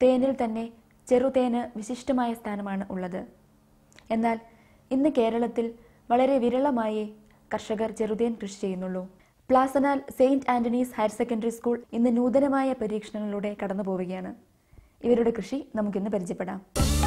തേനിൽ തന്നെ ചെറുതേന് വിശിഷ്ടമായ സ്ഥാനമാണ് ഉള്ളത് എന്നാൽ ഇന്ന് കേരളത്തിൽ വളരെ വിരളമായി കർഷകർ ചെറുതേൻ കൃഷി ചെയ്യുന്നുള്ളൂ Plasanal saint Antony's higher secondary school ഇന്ന് നൂതനമായ പരീക്ഷണങ്ങളിലൂടെ കടന്നു പോവുകയാണ് ഇവരുടെ കൃഷി നമുക്കിന്ന് പരിചയപ്പെടാം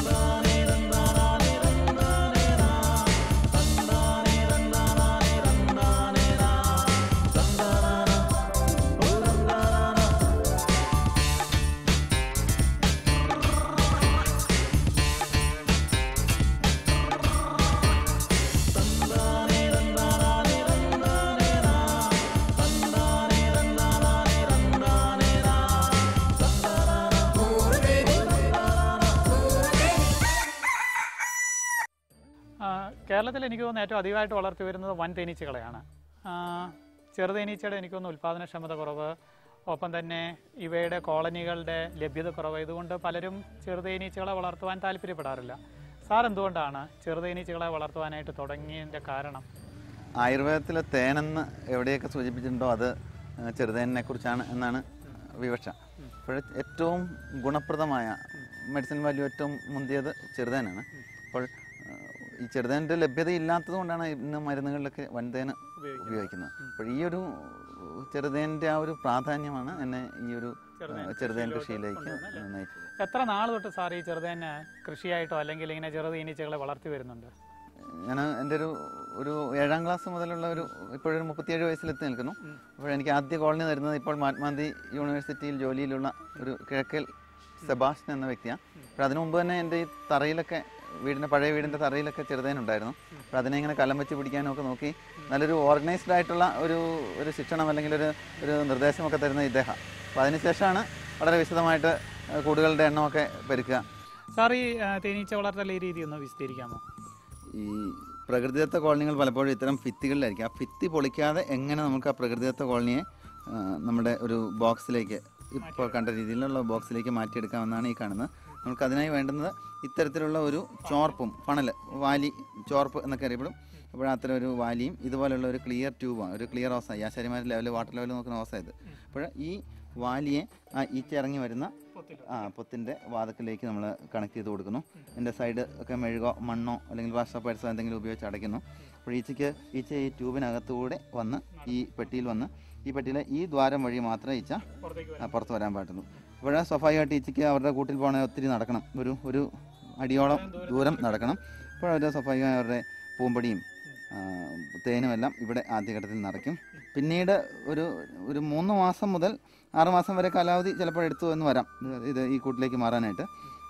ആ, കേരളത്തിൽ എനിക്ക് തോന്നുന്നു ഏറ്റവും അധികമായിട്ട് വളർത്തി വരുന്നത് വൻ തേനീച്ചകളെയാണ് ആ, ചെറുതേനീച്ചയുടെ എനിക്ക് തോന്നുന്നു ഉൽപ്പാദനക്ഷമത കുറവ് ഒപ്പം തന്നെ ഇവയുടെ കോളനികളുടെ ലഭ്യത കുറവ് ഇതുകൊണ്ട് പലരും ചെറുതേനീച്ചകളെ വളർത്തുവാൻ താല്പര്യപ്പെടാറില്ല സാർ എന്തുകൊണ്ടാണ് ചെറുതേനീച്ചകളെ വളർത്തുവാനായിട്ട് തുടങ്ങിയതിൻ്റെ കാരണം ആയുർവേദത്തിലെ തേനെന്ന് എവിടെയൊക്കെ സൂചിപ്പിച്ചിട്ടുണ്ടോ അത് ചെറുതേനിനെ കുറിച്ചാണ് എന്നാണ് വിവക്ഷ അപ്പോൾ ഏറ്റവും ഗുണപ്രദമായ മെഡിസിൻ വാല്യൂ ഏറ്റവും മുന്തിയത് ചെറുതേനാണ് അപ്പോൾ ആ, ഈ ചെറുതേൻ്റെ ലഭ്യത ഇല്ലാത്തത് കൊണ്ടാണ് ഇന്ന് മരുന്നുകളിലൊക്കെ വൻതേന് ഉപയോഗിക്കുന്നത് അപ്പോൾ ഈ ഒരു ചെറുതേൻ്റെ ആ ഒരു പ്രാധാന്യമാണ് എന്നെ ഈ ഒരു ആ, ചെറുതേൻ കൃഷിയിലേക്ക് നയിച്ചത് എത്ര നാൾ തൊട്ട് സാർ ഈ ചെറുതേന് കൃഷിയായിട്ടോ അല്ലെങ്കിൽ ഇങ്ങനെ ചെറുതേനീച്ചകളെ വളർത്തി വരുന്നുണ്ട് ഞാൻ എൻ്റെ ഒരു ഒരു ഏഴാം ക്ലാസ് മുതലുള്ള ഒരു ഇപ്പോഴൊരു മുപ്പത്തിയേഴ് വയസ്സിലെത്തി നിൽക്കുന്നു അപ്പോൾ എനിക്ക് ആദ്യ കോളനി തരുന്നത് ഇപ്പോൾ മഹാത്മാഗാന്ധി യൂണിവേഴ്സിറ്റിയിൽ ജോലിയിലുള്ള ഒരു കിഴക്കൽ സെബാസ്റ്റ്യൻ എന്ന വ്യക്തിയാണ് അപ്പോൾ അതിനു മുമ്പ് തന്നെ എൻ്റെ ഈ തറയിലൊക്കെ വീടിൻ്റെ പഴയ വീടിൻ്റെ തറയിലൊക്കെ ചെറുതേനുണ്ടായിരുന്നു അപ്പോൾ അതിനെ ഇങ്ങനെ കലം വെച്ച് പിടിക്കാനും ഒക്കെ നോക്കി നല്ലൊരു ഓർഗനൈസ്ഡ് ആയിട്ടുള്ള ഒരു ഒരു ശിക്ഷണം അല്ലെങ്കിൽ ഒരു ഒരു നിർദ്ദേശമൊക്കെ തരുന്ന ഇദ്ദേഹം അപ്പോൾ അതിനുശേഷമാണ് വളരെ വിശദമായിട്ട് കൂടുകളുടെ എണ്ണമൊക്കെ പെരുക്കുക സാർ ഈ ആ, തേനീച്ച വളർത്തൽ ഈ രീതി ഒന്ന് വിശദീകരിക്കാമോ ഈ പ്രകൃതിദത്ത കോളനികൾ പലപ്പോഴും ഇത്തരം ഭിത്തികളിലായിരിക്കും ആ ഭിത്തി പൊളിക്കാതെ എങ്ങനെ നമുക്ക് ആ പ്രകൃതിദത്ത കോളനിയെ ആ, നമ്മുടെ ഒരു ബോക്സിലേക്ക് ഇപ്പോൾ കണ്ട രീതിയിലുള്ള ബോക്സിലേക്ക് മാറ്റിയെടുക്കാമെന്നാണ് ഈ കാണുന്നത് നമുക്ക് അതിനായി വേണ്ടുന്നത് ഇത്തരത്തിലുള്ള ഒരു ചോർപ്പും ഫണൽ വാലി ചോർപ്പ് എന്നൊക്കെ അറിയപ്പെടും അപ്പോൾ അത്തരം ഒരു വാലിയും ഇതുപോലുള്ള ഒരു ക്ലിയർ ട്യൂബാണ് ഒരു ക്ലിയർ ഓസ ഈ ആശാരിമാർ ലെവൽ വാട്ടർ ലെവൽ നോക്കുന്ന ഓസ ഇത് അപ്പോൾ ഈ വാലിയെ ആ ഈച്ച ഇറങ്ങി വരുന്ന ആ പൊത്തിൻ്റെ വാതക്കിലേക്ക് നമ്മൾ കണക്ട് ചെയ്ത് കൊടുക്കുന്നു ഇതിൻ്റെ സൈഡ് ഒക്കെ മെഴുകോ മണ്ണോ അല്ലെങ്കിൽ വാഷ പൈസോ എന്തെങ്കിലും ഉപയോഗിച്ച് അടയ്ക്കുന്നു അപ്പോൾ ഈച്ചയ്ക്ക് ഈച്ച ഈ ട്യൂബിനകത്തൂടെ വന്ന് ഈ പെട്ടിയിൽ വന്ന് ഈ പെട്ടിയിലെ ഈ ദ്വാരം വഴി മാത്രമേ ഈച്ച ആ, പുറത്ത് വരാൻ പാടുള്ളൂ അപ്പോൾ സ്വാഭാവികമായിട്ട് ഈച്ചയ്ക്ക് അവരുടെ കൂട്ടിൽ പോകണമെങ്കിൽ ഒത്തിരി നടക്കണം ഒരു ഒരു അടിയോളം ദൂരം നടക്കണം അപ്പോൾ അവർ സ്വാഭാവികമായി അവരുടെ പൂമ്പടിയും ആ, തേനുമെല്ലാം ഇവിടെ ആദ്യഘട്ടത്തിൽ നിറയ്ക്കും പിന്നീട് ഒരു ഒരു മൂന്ന് മാസം മുതൽ ആറ് മാസം വരെ കാലാവധി ചിലപ്പോൾ എടുത്തു എന്ന് വരാം ഇത് ഇത് ഈ കൂട്ടിലേക്ക് മാറാനായിട്ട്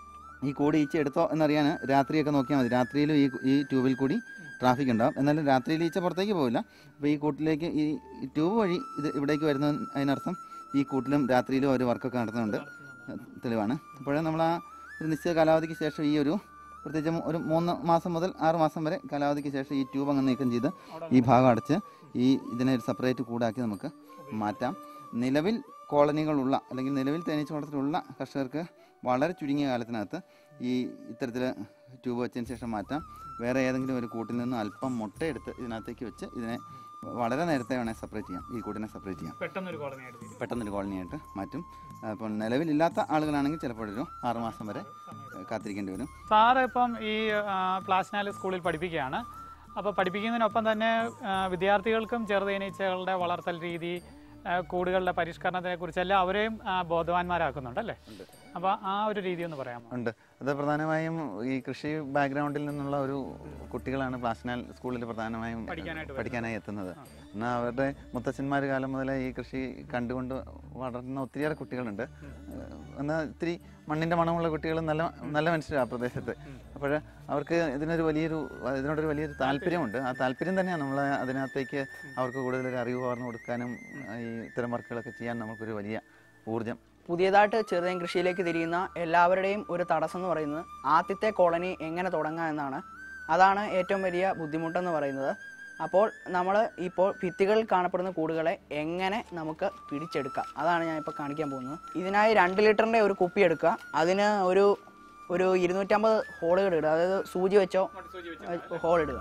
ഈ കൂടി ഈച്ച എടുത്തോ എന്നറിയാൻ രാത്രിയൊക്കെ നോക്കിയാൽ മതി രാത്രിയിലും ഈ ഈ ട്യൂബിൽ കൂടി ട്രാഫിക് ഉണ്ടാവും എന്നാലും രാത്രിയിൽ ഈച്ച പുറത്തേക്ക് പോവില്ല അപ്പോൾ ഈ കൂട്ടിലേക്ക് ഈ ഈ ട്യൂബ് വഴി ഇത് ഇവിടേക്ക് വരുന്ന അതിനർത്ഥം ഈ കൂട്ടിലും രാത്രിയിലും ഒരു വർക്കൊക്കെ നടത്തുന്നുണ്ട് തെളിവാണ് അപ്പോൾ നമ്മൾ ആ ഒരു നിശ്ചിത കാലാവധിക്ക് ശേഷം ഈ ഒരു പ്രത്യേകിച്ച് ഒരു മൂന്ന് മാസം മുതൽ ആറ് മാസം വരെ കാലാവധിക്ക് ശേഷം ഈ ട്യൂബ് അങ്ങ് നീക്കം ചെയ്ത് ഈ ഭാഗം അടച്ച് ഈ ഇതിനെ ഒരു സെപ്പറേറ്റ് കൂടാക്കി നമുക്ക് മാറ്റാം നിലവിൽ കോളനികളുള്ള അല്ലെങ്കിൽ നിലവിൽ തേനീച്ച വളർത്തലുള്ള കർഷകർക്ക് വളരെ ചുരുങ്ങിയ കാലത്തിനകത്ത് ഈ ഇത്തരത്തിൽ ട്യൂബ് വെച്ചതിന് ശേഷം മാറ്റാം വേറെ ഏതെങ്കിലും ഒരു കൂട്ടിൽ നിന്ന് അല്പം മുട്ടയെടുത്ത് ഇതിനകത്തേക്ക് വെച്ച് ഇതിനെ വളരെ നേരത്തെ വേണേൽ സെപ്പറേറ്റ് ചെയ്യാം ഈ കൂട്ടിനെ സെപ്പറേറ്റ് ചെയ്യാം പെട്ടെന്നൊരു കോളനിയായിട്ട് തീരും പെട്ടെന്നൊരു കോളനിയായിട്ട് മാറ്റും അപ്പോൾ നിലവിലില്ലാത്ത ആളുകളാണെങ്കിൽ ചിലപ്പോൾ ഒരു ആറുമാസം വരെ കാത്തിരിക്കേണ്ടി വരും സാറ് ഇപ്പം ഈ ആ, പ്ലാസ്നാല് സ്കൂളിൽ പഠിപ്പിക്കുകയാണ് അപ്പോൾ പഠിപ്പിക്കുന്നതിനൊപ്പം തന്നെ ആ, വിദ്യാർത്ഥികൾക്കും ചെറുതേനീച്ചകളുടെ വളർത്തൽ രീതി ആ, കൂടുകളുടെ പരിഷ്കരണത്തിനെ കുറിച്ചെല്ലാം അവരെയും ആ, ബോധവാന്മാരാക്കുന്നുണ്ട് അല്ലേ അപ്പോൾ ആ ഒരു രീതി ഒന്ന് പറയാമോ ഉണ്ട് അത് പ്രധാനമായും ഈ കൃഷി ബാക്ക്ഗ്രൗണ്ടിൽ നിന്നുള്ള ഒരു കുട്ടികളാണ് പ്ലാസ്നാൽ സ്കൂളിൽ പ്രധാനമായും പഠിക്കാനായിട്ട് പഠിക്കാനായി എത്തുന്നത് എന്നാൽ അവരുടെ മുത്തച്ഛന്മാർ കാലം മുതലേ ഈ കൃഷി കണ്ടുകൊണ്ട് വളർന്ന ഒത്തിരിയേറെ കുട്ടികളുണ്ട് ഏഹ് എന്നാൽ ഇത്തിരി മണ്ണിൻ്റെ മണമുള്ള കുട്ടികൾ നല്ല നല്ല മനുഷ്യരാണ് ആ പ്രദേശത്ത് അപ്പോൾ അവർക്ക് ഇതിനൊരു വലിയൊരു ഇതിനോടൊരു വലിയൊരു താല്പര്യമുണ്ട് ആ താല്പര്യം തന്നെയാണ് നമ്മൾ അതിനകത്തേക്ക് അവർക്ക് കൂടുതലൊരു അറിവ് പകർന്നു കൊടുക്കാനും ഈ ഇത്തരം വർക്കുകളൊക്കെ ചെയ്യാൻ നമുക്കൊരു വലിയ ഊർജം പുതിയതായിട്ട് ചെറുതേൻ കൃഷിയിലേക്ക് തിരിയുന്ന എല്ലാവരുടെയും ഒരു തടസ്സം എന്ന് പറയുന്നത് ആദ്യത്തെ കോളനി എങ്ങനെ തുടങ്ങാം എന്നാണ് അതാണ് ഏറ്റവും വലിയ ബുദ്ധിമുട്ടെന്ന് പറയുന്നത് അപ്പോൾ നമ്മൾ ഇപ്പോൾ ഭിത്തികളിൽ കാണപ്പെടുന്ന കൂടുകളെ എങ്ങനെ നമുക്ക് പിടിച്ചെടുക്കാം അതാണ് ഞാൻ ഇപ്പോൾ കാണിക്കാൻ പോകുന്നത് ഇതിനായി രണ്ട് ലിറ്ററിൻ്റെ ഒരു കുപ്പി എടുക്കുക അതിന് ഒരു ഒരു ഇരുന്നൂറ്റമ്പത് ഹോളുകൾ ഇടുക അതായത് സൂചി വെച്ചോ ഹോൾ ഇടുക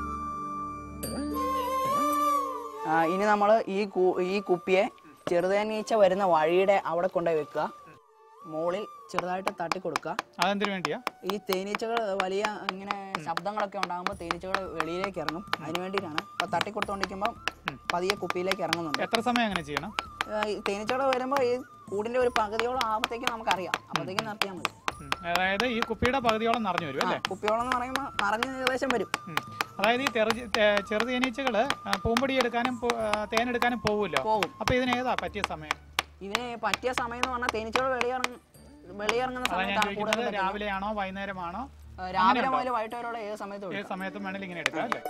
ആ, ഇനി നമ്മൾ ഈ കു- ഈ കുപ്പിയെ ചെറുതേനീച്ച വരുന്ന വഴിയുടെ അവിടെ കൊണ്ടുപോയി വെക്കുക മുകളിൽ ചെറുതായിട്ട് തട്ടി കൊടുക്കുക അതെന്തിനു വേണ്ടിയാ ഈ തേനീച്ചകൾ വലിയ ഇങ്ങനെ ശബ്ദങ്ങളൊക്കെ ഉണ്ടാകുമ്പോൾ തേനീച്ചകൾ വെളിയിലേക്ക് ഇറങ്ങും അതിന് വേണ്ടിയിട്ടാണ് അപ്പോൾ തട്ടി കൊടുത്തോണ്ടിരിക്കുമ്പോൾ പതിയെ കുപ്പിയിലേക്ക് ഇറങ്ങുന്നുണ്ട് എത്ര സമയം അങ്ങനെ ചെയ്യണം ഏഹ് ഈ തേനീച്ചകൾ വരുമ്പോൾ ഈ കൂടിൻ്റെ ഒരു പകുതിയോളം ആകുമ്പോഴത്തേക്കും നമുക്കറിയാം അപ്പോഴത്തേക്കും നിർത്തിയാൽ മതി ഉം. അതായത് ഈ കുപ്പിയുടെ പകുതിയോളം നിറഞ്ഞു വരും ആ അല്ലേ കുപ്പിയോളം എന്ന് പറയുമ്പോൾ നിറഞ്ഞ് ഏകദേശം വരും ഉം. അതായത് ഈ തെറു തെ- ചെറുതേനീച്ചകൾ പൂമ്പൊടി എടുക്കാനും പോ- ആ, തേനെടുക്കാനും പോകുമല്ലോ പോകും അപ്പോൾ ഇതിന് ഏതാ പറ്റിയ സമയം ഇതിന് പറ്റിയ സമയം എന്ന് പറഞ്ഞാൽ തേനീച്ചകൾ വെളിയിറങ്ങ വെളിയിറങ്ങുന്ന അതാ ഞാൻ സമയത്താണ് ചോദിക്കുന്നത് കൂടുതൽ പറ്റുന്നത്. രാവിലെയാണോ വൈകുന്നേരമാണോ ഏഹ് രാവിലെ മുതൽ വൈകിട്ട് വരെയുള്ള ഏത് സമയത്തും ഏത് എടുക്കാം. സമയത്തും വേണമെങ്കിൽ ഇങ്ങനെ എടുക്കാം അല്ലേ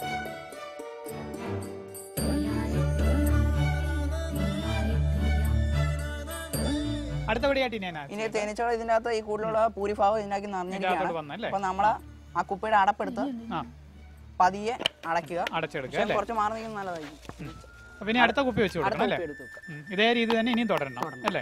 അടുത്ത പടിയായിട്ട് ഇനി എന്നാ ഇനി തേനീച്ചകൾ ഇതിൻ്റെ അകത്ത് ഈ കൂടുതലുള്ള ഭൂരിഭാഗം ഇതിനകത്ത് നിറഞ്ഞിരിക്കുകയാണ് ഇതിനകത്തോട്ട് വന്നല്ലേ അപ്പൊ നമ്മള് ആ കുപ്പിയുടെ അടപ്പെടുത്ത് ആ പതിയെ അടയ്ക്കുക അടച്ചെടുക്കുക പക്ഷേ അല്ലേ കുറച്ച് മാറി നിൽക്കുന്നത് നല്ലതായിരിക്കും അപ്പൊ ഇനി അടുത്ത കുപ്പി വെച്ച് അടുത്ത കൊടുക്കണം അല്ലേ കുപ്പി എടുത്ത് വെക്കുക ഉം. ഇതേ രീതി തന്നെ ഇനിയും തുടരണം അല്ലേ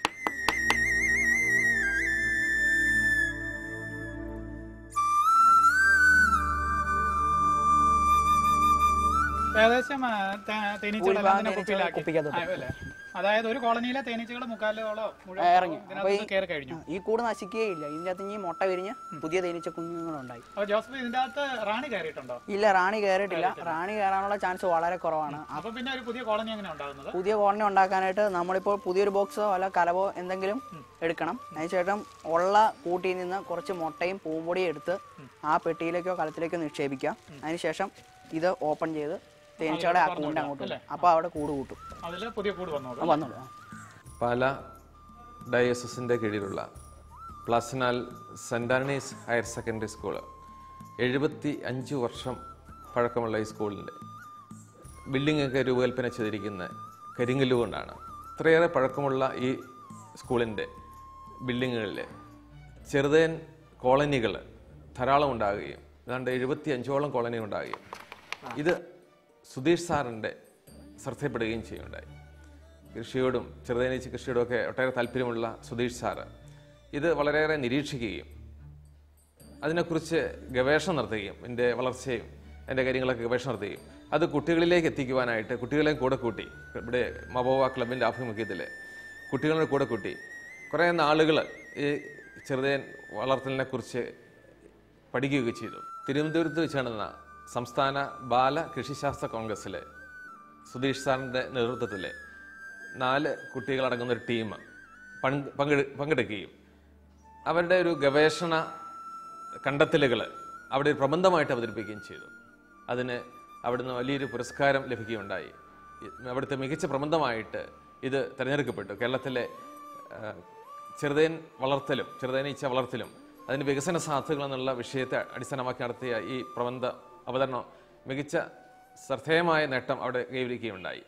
ഏകദേശം ആ, തേ- തേനീച്ചകളെല്ലാം ഭൂരിഭാഗം തന്നെ തേനീച്ചകൾ കുപ്പിയിലാക്കി കുപ്പിക്കകത്ത് ആയോ അല്ലേ? അതായത് ഒരു കോളനിയിലെ തേനീച്ചകൾ മുക്കാലോളോ മുഴുവൻ ഇറങ്ങി. അപ്പൊ ഇതിനകത്ത് ഈ- കയറി കഴിഞ്ഞു ഈ കൂട് നശിക്കുകയില്ല ഇതിൻ്റെ അകത്ത് ഇനി മുട്ട വിരിഞ്ഞ് പുതിയ തേനീച്ച കുഞ്ഞുങ്ങളുണ്ടായി അപ്പൊ ജോസഫ് ഇതിന്റെ അകത്ത് റാണി കയറിയിട്ടുണ്ടോ ഇല്ല റാണി കയറിയിട്ടില്ല റാണി കയറാനുള്ള ചാൻസ് വളരെ കുറവാണ് അപ്പൊ പിന്നെ ഒരു പുതിയ കോളനി എങ്ങനെ ഉണ്ടാകുന്നത് പുതിയ കോളനി ഉണ്ടാക്കാനായിട്ട് നമ്മളിപ്പോൾ പുതിയൊരു ബോക്സോ അല്ല കലവോ എന്തെങ്കിലും എടുക്കണം അതിനുശേഷം ഉള്ള കൂട്ടിൽ നിന്ന് കുറച്ച് മുട്ടയും പൂമ്പൊടിയും എടുത്ത് ആ പെട്ടിയിലേക്കോ കലത്തിലേക്കോ നിക്ഷേപിക്കാം അതിനുശേഷം ഇത് ഓപ്പൺ ചെയ്ത് തേനീച്ചകളെ ആ കൂടിൻ്റെ അങ്ങോട്ട് വിടും അപ്പോൾ അവിടെ കൂട് കൂട്ടും അതില് പുതിയ കൂട് വന്നോളൂ ആ, വന്നോളൂ ആ. പാല ഡയോസസിൻ്റെ കീഴിലുള്ള Plasanal saint Antony's higher secondary school എഴുപത്തി അഞ്ച് വർഷം പഴക്കമുള്ള ഈ സ്കൂളിൻ്റെ ബിൽഡിങ്ങൊക്കെ രൂപകൽപ്പന ചെയ്തിരിക്കുന്ന കരിങ്കല്ല് കൊണ്ടാണ് ഇത്രയേറെ പഴക്കമുള്ള ഈ സ്കൂളിൻ്റെ ബിൽഡിങ്ങുകളിൽ ചെറുതേൻ കോളനികൾ ധാരാളം ഉണ്ടാകുകയും ഏതാണ്ട് എഴുപത്തി അഞ്ചോളം കോളനി ഉണ്ടാകുകയും ഇത് സുധീഷ് സാറിൻ്റെ ശ്രദ്ധപ്പെടുകയും ചെയ്യുകയുണ്ടായി കൃഷിയോടും ചെറുതേനീച്ച കൃഷിയോടും ഒക്കെ ഒട്ടേറെ താല്പര്യമുള്ള സുധീഷ് സാറ് ഇത് വളരെയേറെ നിരീക്ഷിക്കുകയും അതിനെക്കുറിച്ച് ഗവേഷണം നടത്തുകയും എൻ്റെ വളർച്ചയും എൻ്റെ കാര്യങ്ങളൊക്കെ ഗവേഷണം നടത്തുകയും അത് കുട്ടികളിലേക്ക് എത്തിക്കുവാനായിട്ട് കുട്ടികളെ കൂടെ കൂട്ടി ഇവിടെ മബോവ ക്ലബിൻ്റെ ആഭിമുഖ്യത്തിൽ കുട്ടികളുടെ കൂടെ കൂട്ടി കുറേ നാളുകൾ ഈ ചെറുതേൻ വളർത്തലിനെ കുറിച്ച് പഠിക്കുകയൊക്കെ ചെയ്തു തിരുവനന്തപുരത്ത് വെച്ച് നടന്ന സംസ്ഥാന ബാല കൃഷിശാസ്ത്ര കോൺഗ്രസ്സിൽ സുധീഷ് സാറിൻ്റെ നേതൃത്വത്തിൽ നാല് കുട്ടികളടങ്ങുന്ന ഒരു ടീം പങ്ക് പങ്കെടു പങ്കെടുക്കുകയും അവരുടെ ഒരു ഗവേഷണ കണ്ടെത്തലുകൾ അവിടെ ഒരു പ്രബന്ധമായിട്ട് അവതരിപ്പിക്കുകയും ചെയ്തു അതിന് അവിടുന്ന് വലിയൊരു പുരസ്കാരം ലഭിക്കുകയുണ്ടായി ഇ- അവിടുത്തെ മികച്ച പ്രബന്ധമായിട്ട് ഇത് തിരഞ്ഞെടുക്കപ്പെട്ടു കേരളത്തിലെ ആ, ചെറുതേൻ വളർത്തലും ചെറുതേനീച്ച വളർത്തലും അതിൻ്റെ വികസന സാധ്യതകൾ എന്നുള്ള വിഷയത്തെ അടിസ്ഥാനമാക്കി നടത്തിയ ഈ പ്രബന്ധ അവതരണം മികച്ച ശ്രദ്ധേയമായ നേട്ടം അവിടെ കൈവരിക്കുകയുണ്ടായി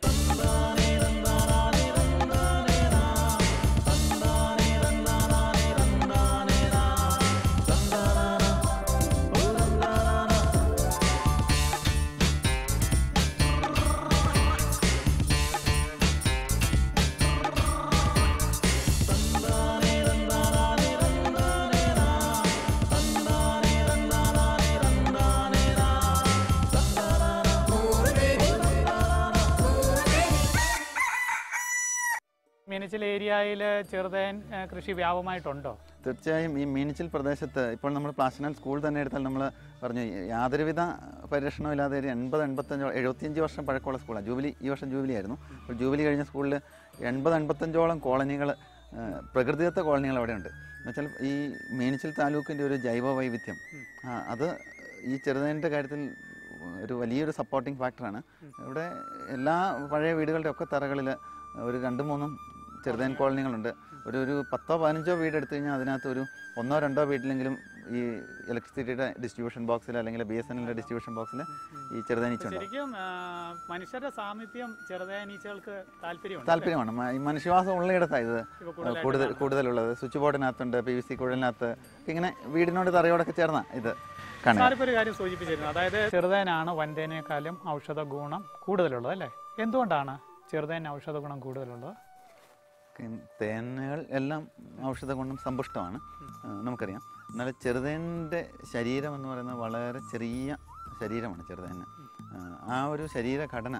മീനച്ചിൽ ഏരിയയിൽ ചെറുതേൻ ആ, കൃഷി വ്യാപകമായിട്ടുണ്ടോ തീർച്ചയായും ഈ മീനച്ചിൽ പ്രദേശത്ത് ഇപ്പോൾ നമ്മൾ പ്ലാസ്റ്റിനാൽ സ്കൂൾ തന്നെ എടുത്താൽ നമ്മൾ പറഞ്ഞു യാതൊരുവിധ പരിരക്ഷണവും ഇല്ലാതെ ഒരു എൺപത് എൺപത്തഞ്ചോ എഴുപത്തിയഞ്ച് വർഷം പഴക്കമുള്ള സ്കൂളാണ് ജൂബിലി ഈ വർഷം ജൂബിലി ആയിരുന്നു അപ്പോൾ ജൂബിലി കഴിഞ്ഞ സ്കൂളിൽ എൺപത് എൺപത്തഞ്ചോളം കോളനികൾ പ്രകൃതിദത്ത കോളനികൾ അവിടെ ഉണ്ട് എന്നുവെച്ചാൽ ഈ മീനച്ചിൽ താലൂക്കിൻ്റെ ഒരു ജൈവ വൈവിധ്യം ആ, അത് ഈ ചെറുതേൻ്റെ കാര്യത്തിൽ ഒരു വലിയൊരു സപ്പോർട്ടിംഗ് ഫാക്ടറാണ് ഇവിടെ എല്ലാ പഴയ വീടുകളുടെ ഒക്കെ തറകളിൽ ഒരു രണ്ട് മൂന്നും ചെറുതേൻ കോളനികളുണ്ട് ഒരു ഒരു പത്തോ പതിനഞ്ചോ വീട് എടുത്തു കഴിഞ്ഞാൽ അതിനകത്ത് ഒരു ഒന്നോ രണ്ടോ വീട്ടിലെങ്കിലും ഈ ഇലക്ട്രിസിറ്റിയുടെ ഡിസ്ട്രിബ്യൂഷൻ ബോക്സിൽ അല്ലെങ്കിൽ ബി എസ് എൻ എല്ലിൻ്റെ ഡിസ്ട്രിബ്യൂഷൻ ബോക്സിൽ ഈ ചെറുതേനീച്ച ഉണ്ടാവും ശരിക്കും ആ, മനുഷ്യരുടെ സാമീപ്യം ചെറുതേനീച്ചകൾക്ക് താല്പര്യമുണ്ട് താല്പര്യമാണ് മ- ഈ മനുഷ്യവാസം ഉള്ളയിടത്താണ് ഇത് ഇപ്പൊ കൂടുതലായിട്ട് കൂടുതൽ കൂടുതലുള്ളത് സ്വിച്ച് ബോർഡിനകത്തുണ്ട് പി വി സി കുഴലിനകത്ത് ഇങ്ങനെ വീടിനോട് തറയോടൊക്കെ ചേർന്ന ഇത് കാണുക സാറിപ്പോൾ ഒരു കാര്യം സൂചിപ്പിച്ചിരുന്നു അതായത് ചെറുതേനാണ് വൻതേനേക്കാളും ഔഷധ ഗുണം കൂടുതലുള്ളത് അല്ലേ എന്തുകൊണ്ടാണ് ചെറുതേൻ ഔഷധ ഗുണം കൂടുതലുള്ളത് തേനുകൾ എല്ലാം ഔഷധ ഗുണം സമ്പുഷ്ടമാണ് ആ, നമുക്കറിയാം എന്നാൽ ചെറുതേൻ്റെ ശരീരം എന്ന് പറയുന്നത് വളരെ ചെറിയ ശരീരമാണ് ചെറുതേന് ആ, ആ ഒരു ശരീരഘടന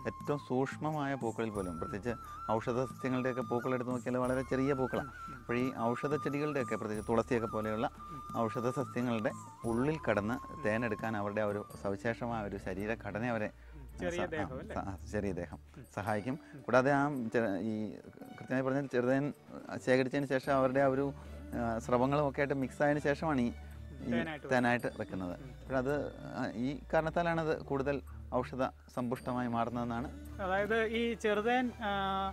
ഏറ്റവും സൂക്ഷ്മമായ പൂക്കളിൽ പോലും പ്രത്യേകിച്ച് ഔഷധ സസ്യങ്ങളുടെയൊക്കെ പൂക്കൾ എടുത്ത് നോക്കിയാൽ വളരെ ചെറിയ പൂക്കളാണ് അപ്പോൾ ഈ ഔഷധ ചെടികളുടെയൊക്കെ പ്രത്യേകിച്ച് തുളസിയൊക്കെ പോലെയുള്ള ഔഷധ സസ്യങ്ങളുടെ ഉള്ളിൽ കടന്ന് തേനെടുക്കാൻ അവരുടെ ആ ഒരു സവിശേഷമായ ഒരു ശരീരഘടന അവരെ ചെറിയ സ- ആ, ദേഹം അല്ലേ? സ- ആ, ചെറിയ ദേഹം സഹായിക്കും കൂടാതെ ആ ചെ- ഈ കൃത്യമായി പറഞ്ഞാൽ ചെറുതേൻ ശേഖരിച്ചതിന് ശേഷം അവരുടെ ആ ഒരു ആ, സ്രവങ്ങളും ഒക്കെ ആയിട്ട് മിക്സ് ആയതിനു ശേഷമാണ് ഈ ഈ തേനായിട്ട് തേനായിട്ട് വെക്കുന്നത് അപ്പോഴത് ആ, ഈ കാരണത്താലാണ് അത് കൂടുതൽ ഔഷധ സമ്പുഷ്ടമായി മാറുന്നതെന്നാണ് അതായത് ഈ ചെറുതേൻ ആ,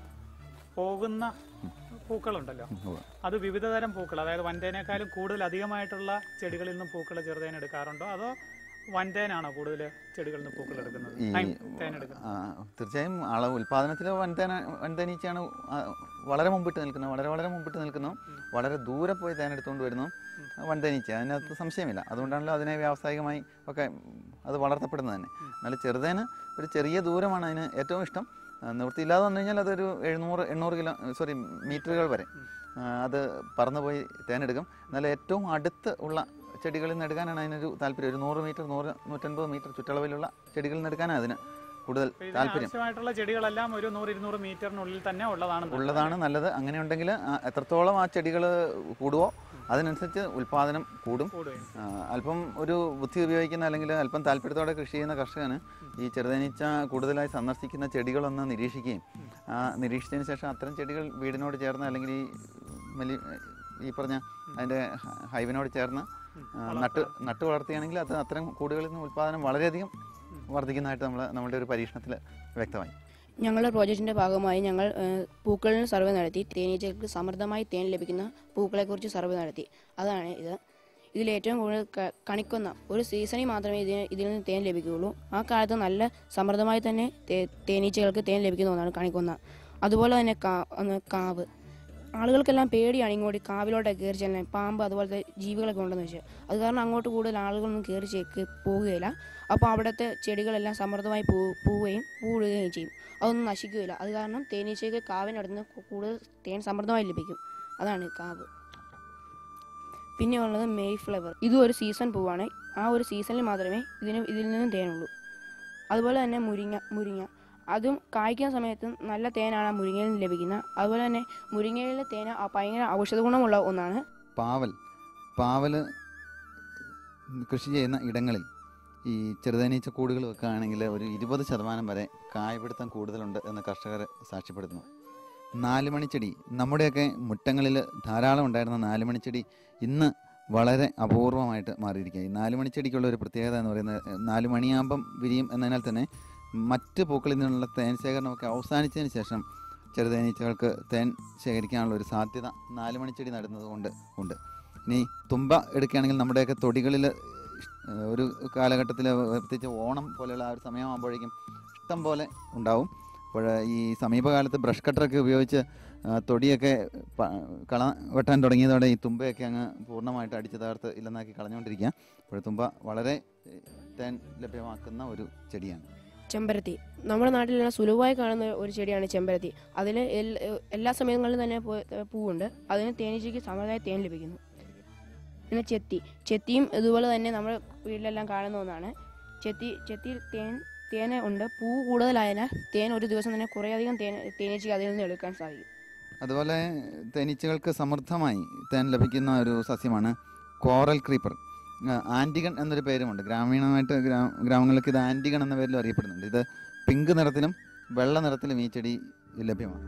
പോകുന്ന പൂക്കളുണ്ടല്ലോ ഉവ്വ്. അത് വിവിധ തരം പൂക്കൾ അതായത് വൻതേനേക്കാളും കൂടുതൽ അധികമായിട്ടുള്ള ചെടികളിൽ നിന്നും പൂക്കൾ ചെറുതേൻ എടുക്കാറുണ്ടോ അതോ വൻതേനാണോ കൂടുതൽ ചെടികളിൽ നിന്ന് പൂക്കൾ എടുക്കുന്നത് ഈ ഐ, തേൻ എടുക്കുന്നത് ആ, തീർച്ചയായും അളവ് ഉൽപ്പാദനത്തിൽ വൻതേന വൻതേനീച്ചയാണ് ആ, വളരെ മുമ്പിട്ട് നിൽക്കുന്നത് വളരെ വളരെ മുമ്പിട്ട് നിൽക്കുന്നു വളരെ ദൂരെ പോയി തേൻ എടുത്തുകൊണ്ട് വരുന്നു വൻതേനീച്ച അതിനകത്ത് സംശയമില്ല അതുകൊണ്ടാണല്ലോ അതിനെ വ്യാവസായികമായി ഒക്കെ അത് വളർത്തപ്പെടുന്നത് തന്നെ എന്നാൽ ചെറുതേന് ഒരു ചെറിയ ദൂരമാണ് അതിന് ഏറ്റവും ഇഷ്ടം ആ, നിവൃത്തിയില്ലാതെ വന്നു കഴിഞ്ഞാൽ അതൊരു എഴുന്നൂറ് എണ്ണൂറ് കിലോ സോറി മീറ്ററുകൾ വരെ ആ, അത് പറന്നുപോയി തേനെടുക്കും എന്നാൽ ഏറ്റവും അടുത്ത് ഉള്ള ചെടികളിൽ നിന്ന് എടുക്കാനാണ് അതിനൊരു താല്പര്യം ഒരു നൂറ് മീറ്റർ നൂറ് നൂറ്റൻപത് മീറ്റർ ചുറ്റളവിലുള്ള ചെടികളിൽ നിന്ന് എടുക്കാനാണ് അതിന് കൂടുതൽ അപ്പൊ ഇതിന് താല്പര്യം ആവശ്യമായിട്ടുള്ള ചെടികളെല്ലാം ഒരു നൂറ് ഇരുന്നൂറ് മീറ്ററിനുള്ളിൽ തന്നെ ഉള്ളതാണ് നല്ലത്. ഉള്ളതാണ് നല്ലത് അങ്ങനെ ഉണ്ടെങ്കിൽ എത്രത്തോളം ആ ചെടികൾ കൂടുവോ അതിനനുസരിച്ച് ഉൽപ്പാദനം കൂടും കൂടുകയും ആ, അല്പം ഒരു ബുദ്ധി ഉപയോഗിക്കുന്ന അല്ലെങ്കിൽ അല്പം താല്പര്യത്തോടെ കൃഷി ചെയ്യുന്ന കർഷകന് ഈ ചെറുതേനീച്ച കൂടുതലായി സന്ദർശിക്കുന്ന ചെടികളൊന്ന് നിരീക്ഷിക്കുകയും ആ നിരീക്ഷിച്ചതിന് ശേഷം അത്തരം ചെടികൾ വീടിനോട് ചേർന്ന് അല്ലെങ്കിൽ ഈ വലിയ ഈ പറഞ്ഞ അതിൻ്റെ ഹ- ഹൈവിനോട് ചേർന്ന് ആ, നട്ട് നട്ട് വളർത്തുകയാണെങ്കിൽ അത് അത്തരം കൂടുകളിൽ നിന്ന് ഉൽപ്പാദനം വളരെയധികം വർദ്ധിക്കുന്നതായിട്ട് നമ്മൾ നമ്മുടെ ഒരു പരീക്ഷണത്തിൽ വ്യക്തമായി ഞങ്ങളുടെ പ്രോജക്റ്റിന്റെ ഭാഗമായി ഞങ്ങൾ ഏഹ്, പൂക്കളിൽ സർവേ നടത്തി തേനീച്ചകൾക്ക് സമൃദ്ധമായി തേൻ ലഭിക്കുന്ന പൂക്കളെക്കുറിച്ച് സർവേ നടത്തി അതാണ് ഇത് ഇതിൽ ഏറ്റവും കൂടുതൽ ക- കണിക്കൊന്ന ഒരു സീസണിൽ മാത്രമേ ഇതിന് ഇതിൽ നിന്ന് തേൻ ലഭിക്കുകയുള്ളൂ ആ കാലത്ത് നല്ല സമൃദ്ധമായി തന്നെ തേ- തേനീച്ചകൾക്ക് തേൻ ലഭിക്കുന്ന ഒന്നാണ് കണിക്കൊന്ന അതുപോലെ തന്നെ കാ ഒന്ന് കാവ് ആളുകൾക്കെല്ലാം പേടിയാണ് ഇങ്ങോട്ട് കാവിലോട്ട് കയറി ചെല്ലാൻ പാമ്പ് അതുപോലത്തെ ജീവികളൊക്കെ ഉണ്ടെന്ന് വെച്ചാൽ അത് കാരണം അങ്ങോട്ട് കൂടുതൽ ആളുകളൊന്നും കയറി ചെ- പോവുകയില്ല അപ്പോൾ അവിടുത്തെ ചെടികളെല്ലാം സമൃദ്ധമായി പൂ പൂവുകയും പൂടുകയും ചെയ്യും അതൊന്നും നശിക്കുകയില്ല അത് കാരണം തേനീച്ചയ്ക്ക് കാവിനടുത്ത് കൂടുതൽ തേൻ സമൃദ്ധമായി ലഭിക്കും അതാണ് കാവ് പിന്നെ ഉള്ളത് മെയ് ഫ്ലവർ ഇതും ഒരു സീസൺ പൂവാണ് ആ ഒരു സീസണിൽ മാത്രമേ ഇതിന് ഇതിൽ നിന്നും തേനുള്ളൂ അതുപോലെ തന്നെ മുരിങ്ങ മുരിങ്ങ അതും കായ്ക്കുന്ന സമയത്ത് നല്ല തേനാണ് ആ മുരിങ്ങയിൽ നിന്ന് ലഭിക്കുന്നത് അതുപോലെ തന്നെ മുരിങ്ങയിലെ തേന ആ ഭയങ്കര ഔഷധ ഗുണമുള്ള ഒന്നാണ് പാവൽ പാവൽ കൃഷി ചെയ്യുന്ന ഇടങ്ങളിൽ ഈ ചെറുതേനീച്ച കൂടുകൾ വെക്കുകയാണെങ്കിൽ ഒരു ഇരുപത് ശതമാനം വരെ കായപിടുത്തം കൂടുതലുണ്ട് എന്ന് കർഷകർ സാക്ഷ്യപ്പെടുത്തുന്നു നാലുമണിച്ചെടി നമ്മുടെയൊക്കെ മുറ്റങ്ങളിൽ ധാരാളം ഉണ്ടായിരുന്ന നാലുമണിച്ചെടി ഇന്ന് വളരെ അപൂർവമായിട്ട് മാറിയിരിക്കുക ഈ നാലുമണിച്ചെടിക്കുള്ള ഒരു പ്രത്യേകത എന്ന് പറയുന്നത് നാല് മണിയാകുമ്പം വിരിയും എന്നതിനാൽ തന്നെ മറ്റ് പൂക്കളിൽ നിന്നുള്ള തേൻ ശേഖരണമൊക്കെ അവസാനിച്ചതിന് ശേഷം ചെറുതേനീച്ചകൾക്ക് തേൻ ശേഖരിക്കാനുള്ള ഒരു സാധ്യത നാലുമണിച്ചെടി നടുന്നത് കൊണ്ട് ഉണ്ട് ഇനി തുമ്പ എടുക്കുകയാണെങ്കിൽ നമ്മുടെയൊക്കെ തൊടികളിൽ ഒരു കാലഘട്ടത്തിൽ പ്രത്യേകിച്ച് ഓണം പോലെയുള്ള ആ ഒരു സമയമാകുമ്പോഴേക്കും ഇഷ്ടം പോലെ ഉണ്ടാവും അപ്പോൾ ഈ സമീപകാലത്ത് ബ്രഷ് കട്ടറൊക്കെ ഉപയോഗിച്ച് ആ, തൊടിയൊക്കെ പ- കള വെട്ടാൻ തുടങ്ങിയതോടെ ഈ തുമ്പയൊക്കെ അങ്ങ് പൂർണ്ണമായിട്ട് അടിച്ചു തകർത്ത് ഇല്ലെന്നാക്കി കളഞ്ഞുകൊണ്ടിരിക്കുക അപ്പോൾ തുമ്പ വളരെ ഏ, തേൻ ലഭ്യമാക്കുന്ന ഒരു ചെടിയാണ് ചെമ്പരത്തി നമ്മുടെ നാട്ടിലെല്ലാം സുലഭമായി കാണുന്ന ഒരു ചെടിയാണ് ചെമ്പരത്തി അതിൽ എല്ലാ സമയങ്ങളിലും തന്നെ പൂ- പൂവുണ്ട് അതിന് തേനീച്ചയ്ക്ക് സമൃദ്ധമായ തേൻ ലഭിക്കുന്നു പിന്നെ ചെത്തി ചെത്തിയും ഇതുപോലെ തന്നെ നമ്മുടെ വീട്ടിലെല്ലാം കാണുന്ന ഒന്നാണ് ചെത്തി ചെത്തി തേൻ തേന ഉണ്ട് പൂ കൂടുതലായതിനാൽ തേൻ ഒരു ദിവസം തന്നെ കുറേയധികം തേൻ തേനീച്ചയ്ക്ക് അതിൽ നിന്ന് എടുക്കാൻ സാധിക്കും അതുപോലെ തേനീച്ചകൾക്ക് സമൃദ്ധമായി തേൻ ലഭിക്കുന്ന ഒരു സസ്യമാണ് കോറൽ ക്രീപ്പർ ആ, ആൻറ്റിഗൺ എന്നൊരു പേരുമുണ്ട് ഗ്രാമീണമായിട്ട് ഗ്രാ- ഗ്രാമങ്ങളിലൊക്കെ ഇത് ആൻറ്റിഗൺ എന്ന പേരിലും അറിയപ്പെടുന്നുണ്ട് ഇത് പിങ്ക് നിറത്തിലും വെള്ള നിറത്തിലും ഈ ചെടി ലഭ്യമാണ്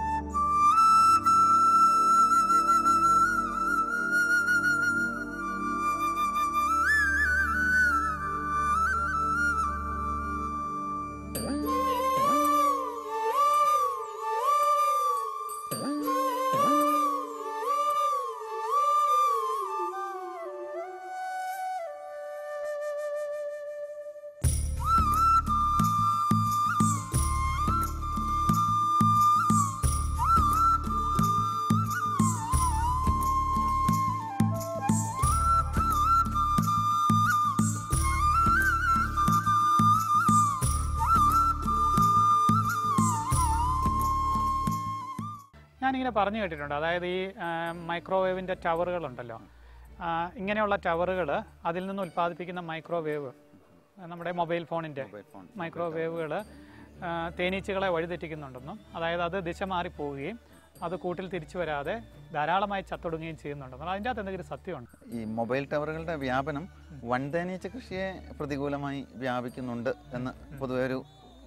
ഞാനിങ്ങനെ പറഞ്ഞു കേട്ടിട്ടുണ്ട് അതായത് ഈ മൈക്രോവേവിൻ്റെ ടവറുകളുണ്ടല്ലോ ആ, ഇങ്ങനെയുള്ള ടവറുകൾ അതിൽ നിന്ന് ഉൽപ്പാദിപ്പിക്കുന്ന മൈക്രോവേവ് നമ്മുടെ മൊബൈൽ ഫോണിൻ്റെ മൈക്രോവേവുകൾ ആ, തേനീച്ചകളെ വഴിതെറ്റിക്കുന്നുണ്ടെന്നും അതായത് അത് ദിശ മാറിപ്പോവുകയും അത് കൂട്ടിൽ തിരിച്ചു വരാതെ ധാരാളമായി ചത്തൊടുങ്ങുകയും ചെയ്യുന്നുണ്ടെന്നും അതിൻ്റെ അകത്ത് എന്തെങ്കിലും സത്യമുണ്ട് ഈ മൊബൈൽ ടവറുകളുടെ വ്യാപനം വൻതേനീച്ച കൃഷിയെ പ്രതികൂലമായി വ്യാപിക്കുന്നുണ്ട് എന്ന് പൊതുവെ ഒരു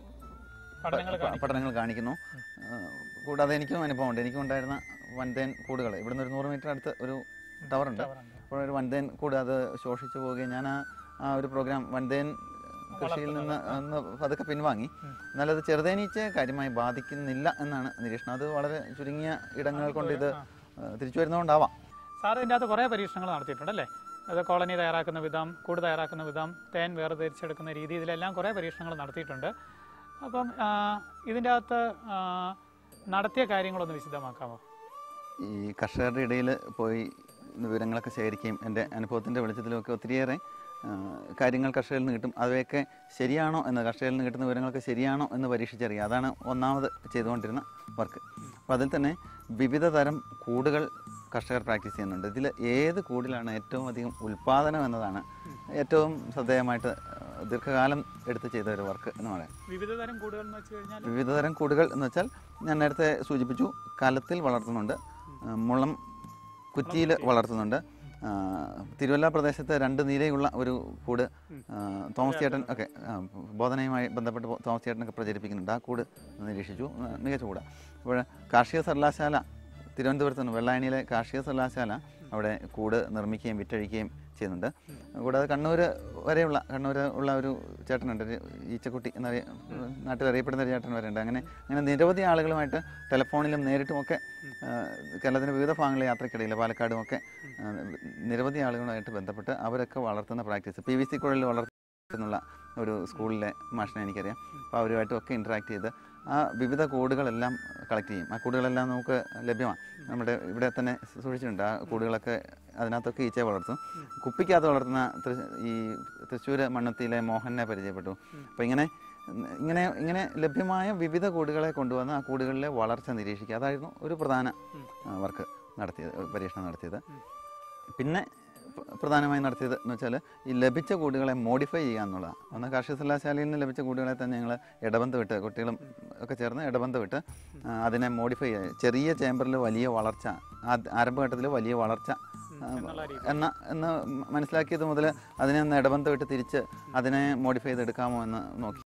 പഠനങ്ങൾ പ- കാണിക്കുന്നു. പഠനങ്ങൾ കാണിക്കുന്നു ആ, കൂടാതെ എനിക്കും അനുഭവമുണ്ട് എനിക്കും ഉണ്ടായിരുന്ന വൻതേൻ കൂടുകൾ ഇവിടുന്ന് ഒരു നൂറ് മീറ്റർ അടുത്ത് ഒരു ടവറുണ്ട് ടവറുണ്ട്. അപ്പോൾ ഒരു വൻതേൻ കൂട് അത് ശോഷിച്ചു പോവുകയും ഞാൻ ആ ആ ഒരു പ്രോഗ്രാം വൻതേൻ കൃഷിയിൽ നിന്ന് ഒന്ന് പതുക്കെ പിൻവാങ്ങി എന്നാൽ അത് ചെറുതേനീച്ചയെ കാര്യമായി ബാധിക്കുന്നില്ല എന്നാണ് നിരീക്ഷണം അത് വളരെ ചുരുങ്ങിയ ഇടങ്ങൾ കൊണ്ട് ഇത് ആ, തിരിച്ചു വരുന്നതുകൊണ്ടാവാം സാർ ഇതിൻ്റെ അകത്ത് കുറേ പരീക്ഷണങ്ങൾ നടത്തിയിട്ടുണ്ടല്ലേ അത് കോളനി തയ്യാറാക്കുന്ന വിധം കൂട് തയ്യാറാക്കുന്ന വിധം തേൻ വേർതിരിച്ചെടുക്കുന്ന രീതി ഇതിലെല്ലാം കുറേ പരീക്ഷണങ്ങൾ നടത്തിയിട്ടുണ്ട് അപ്പം ആ, ഇതിൻ്റെ അകത്ത് ആ, നടത്തിയ കാര്യങ്ങളൊന്ന് വിശദമാക്കാമോ ഈ കർഷകരുടെ ഇടയിൽ പോയി വിവരങ്ങളൊക്കെ ശേഖരിക്കുകയും എൻ്റെ അനുഭവത്തിൻ്റെ വെളിച്ചത്തിലുമൊക്കെ ഒത്തിരിയേറെ ആ, കാര്യങ്ങൾ കർഷകരിൽ നിന്ന് കിട്ടും അവയൊക്കെ ശരിയാണോ എന്ന് കർഷകരിൽ നിന്ന് കിട്ടുന്ന വിവരങ്ങളൊക്കെ ശരിയാണോ എന്ന് പരീക്ഷിച്ചറിയുക അതാണ് ഒന്നാമത് ചെയ്തുകൊണ്ടിരുന്ന വർക്ക് അപ്പോൾ അതിൽ തന്നെ വിവിധ തരം കൂടുകൾ കർഷകർ പ്രാക്ടീസ് ചെയ്യുന്നുണ്ട് ഇതിൽ ഏത് കൂടിലാണ് ഏറ്റവും അധികം ഉൽപ്പാദനം എന്നതാണ് ഏറ്റവും ശ്രദ്ധേയമായിട്ട് ആ, ദീർഘകാലം എടുത്ത് ചെയ്ത ഒരു വർക്ക് എന്ന് പറയാം വിവിധ തരം കൂടുകൾ എന്ന് വെച്ച് കഴിഞ്ഞാൽ വിവിധതരം കൂടുകൾ എന്ന് വെച്ചാൽ ഞാൻ നേരത്തെ സൂചിപ്പിച്ചു കലത്തിൽ വളർത്തുന്നുണ്ട് ആ, മുളം കുറ്റിയിൽ വളർത്തുന്നുണ്ട് ആ, തിരുവല്ല പ്രദേശത്ത് രണ്ട് നിലയുള്ള ഒരു കൂട് ആ, തോമസ് ചേട്ടൻ ഒക്കെ ആ, ബോധനയുമായി ബന്ധപ്പെട്ട് ബോ- തോമസ് ചേട്ടനൊക്കെ പ്രചരിപ്പിക്കുന്നുണ്ട് ആ കൂട് നിരീക്ഷിച്ചു ആ, മികച്ച കൂടാണ് അപ്പോൾ കാർഷിക സർവകലാശാല തിരുവനന്തപുരത്ത് നിന്ന് വെള്ളായണിയിലെ കാർഷിക സർവകലാശാല അവിടെ കൂട് നിർമ്മിക്കുകയും വിറ്റഴിക്കുകയും ചെയ്യുന്നുണ്ട് കൂടാതെ കണ്ണൂർ വരെയുള്ള കണ്ണൂർ ഉള്ള ഒരു ചേട്ടനുണ്ട് ഒരു ഈച്ചക്കുട്ടി എന്നറിയ നാട്ടിൽ അറിയപ്പെടുന്ന ഒരു ചേട്ടൻ വരെ ഉണ്ട് അങ്ങനെ അങ്ങനെ നിരവധി ആളുകളുമായിട്ട് ടെലിഫോണിലും നേരിട്ടുമൊക്കെ ആ, കേരളത്തിൻ്റെ വിവിധ ഭാഗങ്ങളിലെ യാത്രക്കിടയിൽ പാലക്കാടും ഒക്കെ ആ, നിരവധി ആളുകളുമായിട്ട് ബന്ധപ്പെട്ട് അവരൊക്കെ വളർത്തുന്ന പ്രാക്ടീസ് പി വി സി കുഴലിൽ വളർത്തുന്നുള്ള ഒരു സ്കൂളിലെ മാഷിനെ എനിക്കറിയാം അപ്പോൾ അവരുമായിട്ടും ഒക്കെ ഇൻട്രാക്ട് ചെയ്ത് ആ വിവിധ കൂടുകളെല്ലാം കളക്ട് ചെയ്യും ആ കൂടുകളെല്ലാം നമുക്ക് ലഭ്യമാണ് നമ്മുടെ ഇവിടെ തന്നെ സൂക്ഷിച്ചിട്ടുണ്ട് ആ കൂടുകളൊക്കെ അതിനകത്തൊക്കെ ഈച്ചയെ വളർത്തും കുപ്പിക്കകത്ത് വളർത്തുന്ന തൃ- ഈ തൃശ്ശൂർ മണ്ണത്തിയിലെ മോഹനെ പരിചയപ്പെട്ടു അപ്പോൾ ഇങ്ങനെ ഇങ്ങനെ ഇങ്ങനെ ലഭ്യമായ വിവിധ കൂടുകളെ കൊണ്ടുവന്ന് ആ കൂടുകളിലെ വളർച്ച നിരീക്ഷിക്കുക അതായിരുന്നു ഒരു പ്രധാന വർക്ക് നടത്തിയത് പരീക്ഷണം നടത്തിയത് പിന്നെ പ- പ്രധാനമായും നടത്തിയത് എന്ന് വെച്ചാൽ ഈ ലഭിച്ച കൂടുകളെ മോഡിഫൈ ചെയ്യുക എന്നുള്ളതാണ് ഒന്ന് കാർഷിക സർവകലാശാലയിൽ നിന്ന് ലഭിച്ച കൂടുകളെ തന്നെ ഞങ്ങൾ ഇടബന്ധ വിട്ട് കുട്ടികളും ഒക്കെ ചേർന്ന് ഇടബന്ധ വിട്ട് ആ, അതിനെ മോഡിഫൈ ചെയ്യുക ചെറിയ ചേമ്പറിൽ വലിയ വളർച്ച ആദ്യ- ആരംഭഘട്ടത്തിൽ വലിയ വളർച്ച ആ, എന്ന എന്ന് മനസ്സിലാക്കിയത് മുതൽ അതിനെ ഒന്ന് ഇടബന്ധ വിട്ട് തിരിച്ച് അതിനെ മോഡിഫൈ ചെയ്തെടുക്കാമോ എന്ന് നോക്കി